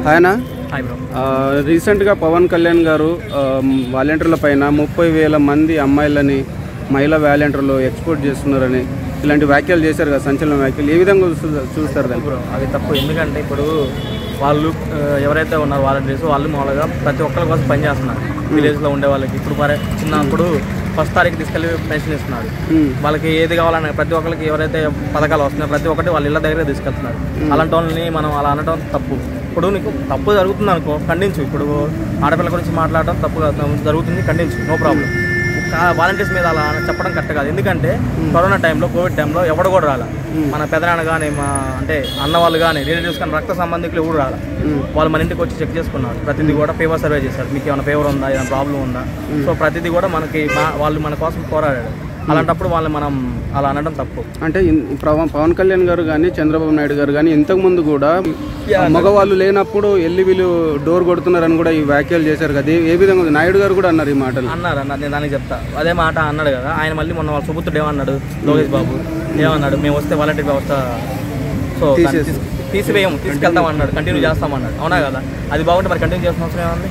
ఆయన hi bro ఆ, రీసెంట్గా పవన్ కళ్యాణ్ గారు ఆ, వాలంటీర్ల పైన ముప్పై వేల మంది అమ్మాయిలని మహిళా వాలంటీర్లు ఎక్స్పోర్ట్ చేస్తున్నారని ఇలాంటి వ్యాఖ్యలు చేశారు కదా సంచలన వ్యాఖ్యలు ఏ విధంగా చూస్తారు- చూస్తారు దాన్ని బ్రో అది తప్పు ఎందుకంటే ఇప్పుడు వాళ్ళు ఆ, ఎవరైతే ఉన్నారో వాలంటీర్స్ వాళ్ళు మామూలుగా ప్రతి ఒక్కరి కోసం పనిచేస్తున్నారు విలేజ్లో ఉండే వాళ్ళకి ఇప్పుడు మరి చిన్నప్పుడు ఫస్ట్ తారీఖు తీసుకెళ్ళి పెన్షన్ ఇస్తున్నారు ఉమ్, వాళ్ళకి ఏది కావాలన్నా ప్రతి ఒక్కరికి ఎవరైతే పథకాలు వస్తున్నాయో ప్రతి ఒక్కటి వాళ్ళ ఇళ్ళ దగ్గరే తీసుకెళ్తున్నారు అలాంటి వాళ్ళని మనం అలా అనడం తప్పు ఇప్పుడు నీకు తప్పు జరుగుతుంది అనుకో ఖండించు ఇప్పుడు ఆడపిల్ల గురించి మాట్లాడడం తప్పు కాదు, జరుగుతుంది ఖండించు నో ప్రాబ్లం వాలంటీర్స్ మీద అలా చెప్పడం కరెక్ట్ కాదు ఎందుకంటే కరోనా టైంలో కోవిడ్ టైంలో ఎవడు కూడా రాల మన పెదనాన్న కానీ మా అంటే అన్న వాళ్ళు కానీ రిలేటివ్స్ కానీ రక్త సంబంధికులు ఎవరు రాల వాళ్ళు మన ఇంటికి వచ్చి చెక్ చేసుకున్నారు ప్రతిదీ కూడా ఫేవర్ సర్వే చేశారు మీకు ఏమైనా ఫేవర్ ఉందా ఏదైనా ప్రాబ్లం ఉందా సో ప్రతిదీ కూడా మనకి మా- వాళ్ళు మన కోసం పోరాడారు అలాంటప్పుడు వాళ్ళని మనం అలా అనడం తప్పు అంటే ఇన్- పవన్ పవన్ కళ్యాణ్ గారు కానీ చంద్రబాబు నాయుడు గారు కానీ ఇంతకు ముందు కూడా మగవాళ్ళు లేనప్పుడు ఎల్లి వీళ్ళు డోర్ కొడుతున్నారని కూడా ఈ వ్యాఖ్యలు చేశారు కదా ఏ- ఏ విధంగా ఉంది? నాయుడు గారు కూడా అన్నారు ఈ మాటలు అన్నారు అన్నారు నేను దానికి చెప్తా అదే మాట అన్నాడు కదా ఆయన మళ్ళీ మొన్న వాళ్ళ సుబుత్తుడు ఏమన్నాడు లోకేష్ బాబు ఏమన్నాడు మేము వస్తే వాలంటీర్ వ్యవస్థ సో దాన్ని తీసి- తీసివేయము తీసుకెళ్తాం అన్నాడు కంటిన్యూ చేస్తాం అన్నాడు అవునా కదా అది బాగుంటే మరి కంటిన్యూ చేసిన అవసరం ఏముంది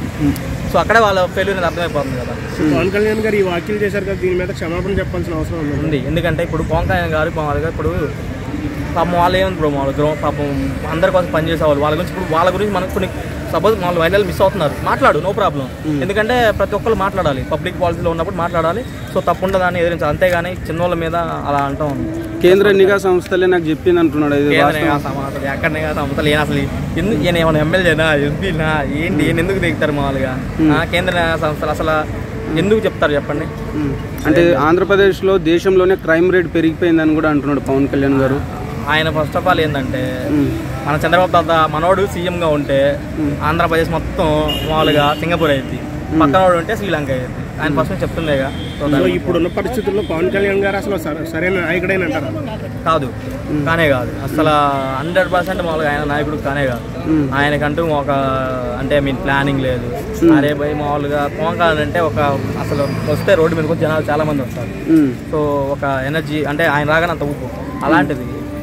సో అక్కడే వాళ్ళ ఫెయిల్యూర్ అర్థమైపోతుంది కదా పవన్ కళ్యాణ్ గారు ఈ వ్యాఖ్యలు చేశారు కదా దీని మీద క్షమాపణ చెప్పాల్సిన అవసరం ఉంది ఉంది ఎందుకంటే ఇప్పుడు పవన్ కళ్యాణ్ గారు మామూలుగా ఇప్పుడు పాపం వాళ్ళు ఏముంది బ్రో మామూలు గ్రో పాపం అందరి కోసం పనిచేసేవాళ్ళు వాళ్ళ గురించి ఇప్పుడు వాళ్ళ గురించి మనకు కొన్ని సపోజ్ వాళ్ళు మహిళలు మిస్ అవుతున్నారు మాట్లాడు నో ప్రాబ్లం ఎందుకంటే ప్రతి ఒక్కరు మాట్లాడాలి పబ్లిక్ పాలసీలో ఉన్నప్పుడు మాట్లాడాలి సో తప్పుండదాన్ని ఎదిరించాలి అంతేగాని చిన్నోళ్ళ మీద అలా అంటాం కేంద్ర నిఘా సంస్థలే నాకు చెప్పింది అంటున్నాడు ఇది కేంద్రనే కాదు సమాధానం ఎక్కడనే కాదు సంస్థలు ఏం అసలు ఎందుకు ఈయన ఏమైనా ఎమ్మెల్యేనా ఎంపీనా ఏంటి ఈయన ఎందుకు దిగుతారు మామూలుగా ఆ, కేంద్ర సంస్థలు అసలు ఎందుకు చెప్తారు చెప్పండి ఉమ్. అంటే ఆంధ్రప్రదేశ్లో దేశంలోనే క్రైమ్ రేట్ పెరిగిపోయిందని కూడా అంటున్నాడు పవన్ కళ్యాణ్ గారు ఆయన ఫస్ట్ ఆఫ్ ఆల్ ఏంటంటే ఉమ్. మన చంద్రబాబు తాత మనోడు సీఎంగా ఉంటే ఆంధ్రప్రదేశ్ మొత్తం మామూలుగా సింగపూర్ అయింది పక్కన వాడు ఉంటే శ్రీలంక అయింది ఆయన ఫస్ట్ నుంచి చెప్తుండేగా సో సో దాన్ని- ఇప్పుడున్న పరిస్థితుల్లో పవన్ కళ్యాణ్ గారు అసలు సర- సరైన నాయకుడైన అంటారా కాదు కానే కాదు అసలు హండ్రెడ్ పర్సెంట్ మామూలుగా ఆయన నాయకుడు కానే కాదు ఉమ్. ఆయనకంటూ ఒక అంటే మీన్ ప్లానింగ్ లేదు అరే భయ్ మామూలుగా పవన్ కళ్యాణ్ అంటే ఒక అసలు వస్తే రోడ్డు మీదకి వచ్చి జనాలు చాలా మంది వస్తారు ఉమ్. సో ఒక ఎనర్జీ అంటే ఆయన రాగానే అంత ఊపు అలాంటిది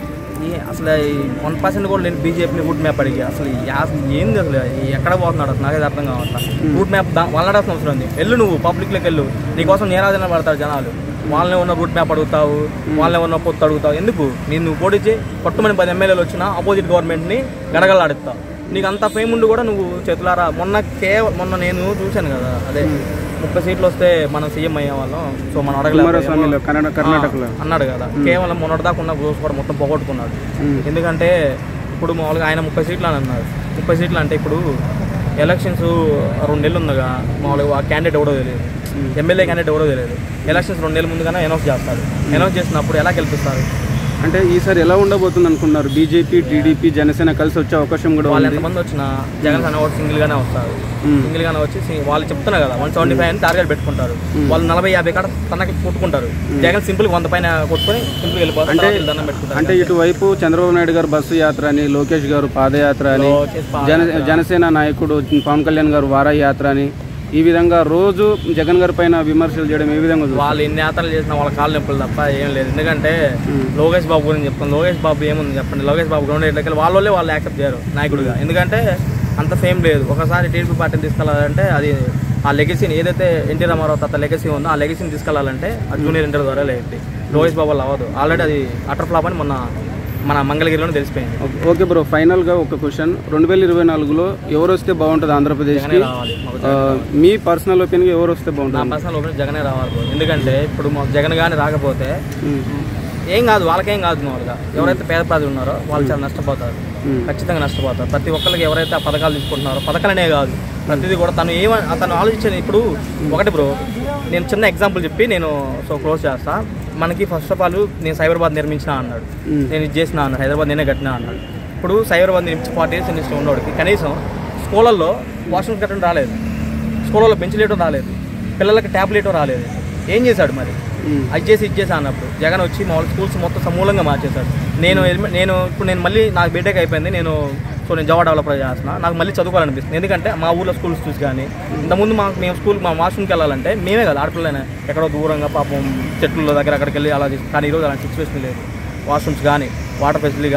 ఈ అసలు వన్ పర్సెంట్ కూడా నేను బీజేపీని రూట్ మ్యాప్ అడిగి అసలు ఈ అసలు ఏంది అసలు ఈ ఎక్కడ పోతున్నాడు అసలు నాకైతే అర్థం కావట్లా రూట్ మ్యాప్ వాళ్ళడాల్సిన అవసరం ఉంది వెళ్ళు నువ్వు పబ్లిక్లోకి వెళ్ళు నీకోసం నేరాజన పడతారు జనాలు వాళ్ళనే ఉన్న రూట్ మ్యాప్ అడుగుతావు వాళ్ళనే ఉన్న పొత్తు అడుగుతావు ఎందుకు నేను నువ్వు పోటీచి పట్టుమని పది ఎమ్మెల్యేలు వచ్చినా ఆపోజిట్ గవర్నమెంట్ని గడగలాడుతావు నీకు అంత ఫేమ్ ఉండి కూడా నువ్వు చేతులారా మొన్న కేవలం మొన్న నేను చూశాను కదా అదే ముప్పై సీట్లు వస్తే మనం సీఎం అయ్యే వాళ్ళం సో మనం అడగలేదు కుమారస్వామిలో కర్ణాటక కర్ణాటకలో అన్నాడు కదా కేవలం మొన్నటిదాకా ఉన్న గ్రోస్ కూడా మొత్తం పోగొట్టుకున్నాడు ఉమ్. ఎందుకంటే ఇప్పుడు మామూలుగా ఆయన ముప్పై సీట్లు అని అన్నారు ముప్పై సీట్లు అంటే ఇప్పుడు ఎలక్షన్స్ రెండు నెలలు ఉందిగా మామూలుగా ఆ క్యాండిడేట్ ఎవడో తెలియదు ఎమ్మెల్యే క్యాండిడేట్ ఎవడో తెలియదు ఎలక్షన్స్ రెండు నెలల ముందుగానే అనౌన్స్ చేస్తారు అనౌన్స్ చేసినప్పుడు ఎలా గెలిపిస్తారు అంటే ఈసారి ఎలా ఉండబోతుంది అనుకున్నారు బీజేపీ టీడీపీ జనసేన కలిసి వచ్చే అవకాశం కూడా వాళ్ళు ఉంది ఎంతమంది వచ్చినా జగన్ అనే ఒకటి సింగిల్ గానే వస్తారు మ్మ్. సింగిల్ గానే వచ్చి సి- వాళ్ళు చెప్తున్నారు కదా వన్ సెవెంటీ ఫైవ్ అని టార్గెట్ పెట్టుకుంటారు వాళ్ళు నలభై యాభై కాడ తనకి కొట్టుకుంటారు జగన్ సింపుల్ వంద పైన కొట్టుకొని సింపుల్ వెళ్ళిపోతారు అంటే- తర్వాత వీళ్ళు దండం పెట్టుకుంటారు అంటే ఇటువైపు చంద్రబాబు నాయుడు గారు బస్సు యాత్ర అని లోకేష్ గారు పాదయాత్ర అని లోకేష్ పాదయాత్ర. జన జనసేన నాయకుడు పవన్ కళ్యాణ్ గారు వారా యాత్ర అని ఈ విధంగా రోజు జగన్ గారి పైన విమర్శలు చేయడం ఏ విధంగా చూస్తారు? వాళ్ళు ఎన్ని యాత్రలు చేసినా వాళ్ళ కాళ్ళు నొప్పులు తప్ప ఏం లేదు ఎందుకంటే లోకేష్ బాబు గురించి చెప్తాను లోకేష్ బాబు ఏముంది చెప్పండి లోకేష్ బాబు గ్రౌండ్ ఎట్లకి వాళ్ళే వాళ్ళు యాక్సెప్ట్ చేయరు నాయకుడిగా ఎందుకంటే అంత ఫేమ్ లేదు ఒకసారి టీడీపీ పార్టీని తీసుకెళ్లాలంటే అది ఆ లెగసీని ఏదైతే ఎన్టీ రామారావు తాత లెగసీ ఉందో ఆ లెగసీని తీసుకెళ్లాలంటే ఆ జూనియర్ ఇంటర్ ద్వారా లేదు లోకేష్ బాబు వల్ల అవ్వదు ఆల్రెడీ అది అటర్ ఫ్లాప్ అని మొన్న మన మంగళగిరిలోనే తెలిసిపోయింది ఓకే- ఓకే బ్రో ఫైనల్ గా ఒక క్వశ్చన్ రెండు వేల ఇరవై నాలుగులో ఎవరు వస్తే బాగుంటుంది ఆంధ్రప్రదేశ్కి జగనే రావాలి మాకు ఆ, మీ పర్సనల్ ఒపీనియన్ ఎవరు వస్తే నా బాగుంటుంది పర్సనల్ ఒపీనియన్ జగనే రావాలి bro. ఎందుకంటే ఇప్పుడు మాకు జగన్ కానీ రాకపోతే ఉమ్, ఏం కాదు వాళ్ళకేం కాదు మామూలుగా ఎవరైతే పేద ప్రజలు ఉన్నారో వాళ్ళు చాలా నష్టపోతారు ఉమ్, ఖచ్చితంగా నష్టపోతారు ప్రతి ఒక్కరికి ఎవరైతే ఆ పథకాలు తీసుకుంటున్నారో పథకాలనే కాదు ప్రతిదీ కూడా తను ఏమ అతను ఆలోచించేది ఇప్పుడు ఒకటి బ్రో నేను చిన్న ఎగ్జాంపుల్ చెప్పి నేను సో క్లోజ్ చేస్తా మనకి ఫస్ట్ ఆఫ్ ఆల్ నేను సైబరాబాద్ నిర్మించిన అన్నాడు ఉమ్, నేను ఇది చేసిన అన్నాడు హైదరాబాద్ నేనే కట్టినా అన్నాడు ఇప్పుడు సైబరాబాద్ నిర్మించి ఫార్టీ ఇయర్స్ ఇండస్ట్రీ ఉన్నవాడికి కనీసం స్కూళ్ళల్లో వాష్రూమ్స్ కట్టడం రాలేదు స్కూళ్ళలో బెంచ్ లేయటం రాలేదు పిల్లలకి ట్యాబ్ లేయటం రాలేదు ఏం చేశాడు మరి ఉమ్, అది చేసి ఇది చేసి అన్నప్పుడు జగన్ వచ్చి మామూలు స్కూల్స్ మొత్తం సమూలంగా మార్చేశాడు నేను ఎలిమి- నేను ఇప్పుడు నేను మళ్ళీ నాకు బీటెక్ అయిపోయింది నేను సో నేను జావా డెవలపర్ చేస్తున్నా నాకు మళ్ళీ చదువుకోవాలనిపిస్తుంది ఎందుకంటే మా ఊర్లో స్కూల్స్ చూసి కానీ ఇంతకుముందు మాకు మేము స్కూల్ మా వాష్రూమ్కి వెళ్ళాలంటే మేమే కదా ఆడపిల్లనే ఎక్కడో దూరంగా పాపం చెట్ల దగ్గర అక్కడికి వెళ్ళి అలా చేసి కానీ ఈరోజు అలాంటి సిచ్యువేషన్ లేదు వాష్రూమ్స్ కానీ వాటర్ ఫెసిలిటీ కానీ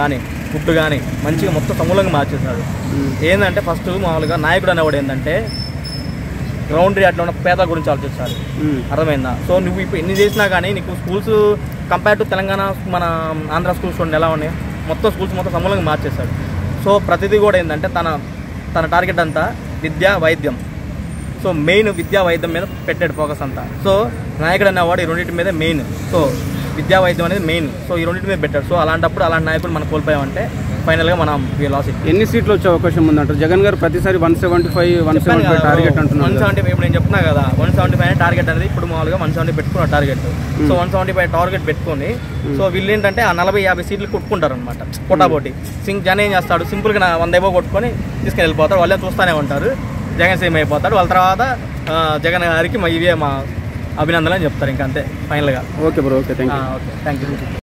ఫుడ్ కానీ మంచిగా మొత్తం సమూలంగా మార్చేశాడు ఉమ్. ఏంటంటే ఫస్ట్ మామూలుగా నాయకుడు అనేవాడు ఏంటంటే గ్రౌండ్ రియాట్లో ఉన్న పేదల గురించి ఆలోచించాలి ఉమ్. అర్థమైందా సో నువ్వు ఇప్పుడు ఎన్ని చేసినా కానీ నీకు స్కూల్స్ కంపేర్ టు తెలంగాణ మన ఆంధ్ర స్కూల్స్ చూడండి ఎలా ఉన్నాయి మొత్తం స్కూల్స్ మొత్తం సమూలంగా మార్చేశాడు సో ప్రతిదీ కూడా ఏంటంటే తన తన టార్గెట్ అంతా విద్య వైద్యం సో మెయిన్ విద్యా వైద్యం మీద పెట్టాడు ఫోకస్ అంతా సో నాయకుడు అనేవాడు ఈ రెండింటి మీద మెయిన్ సో విద్యా వైద్యం అనేది మెయిన్ సో ఈ రెండింటి మీద పెట్టాడు సో అలాంటప్పుడు అలాంటి నాయకుడు మనం కోల్పోయామంటే ఫైనల్గా మనం లాస్ ఎన్ని సీట్లు వచ్చే అవకాశం ఉందంటారు జగన్ గారు ప్రతిసారి one seventy five one seventy five target అంటున్నారు వన్ కదా. సెవెంటీ ఫైవ్ ఇప్పుడు నేను చెప్తున్నా కదా వన్ సెవెంటీ ఫైవ్ టార్గెట్ అనేది ఇప్పుడు మామూలుగా వన్ సెవెంటీ పెట్టుకున్న target so one seventy five target పెట్టుకొని సో వీళ్ళు ఏంటంటే ఆ నలభై యాభై సీట్లు కొట్టుకుంటారు అనమాట కొట్టాపోటీ సింగ్ జన ఏం చేస్తాడు సింపుల్గా నా వంద ఏవో కొట్టుకొని తీసుకుని వెళ్ళిపోతాడు వాళ్ళే చూస్తూనే ఉంటారు జగన్ సీఎం అయిపోతాడు వాళ్ళ తర్వాత ఆ, జగన్ గారికి మా ఇవే మా అభినందనలు అని చెప్తారు ఇంకా అంతే ఫైనల్గా okay bro okay thank you okay thank you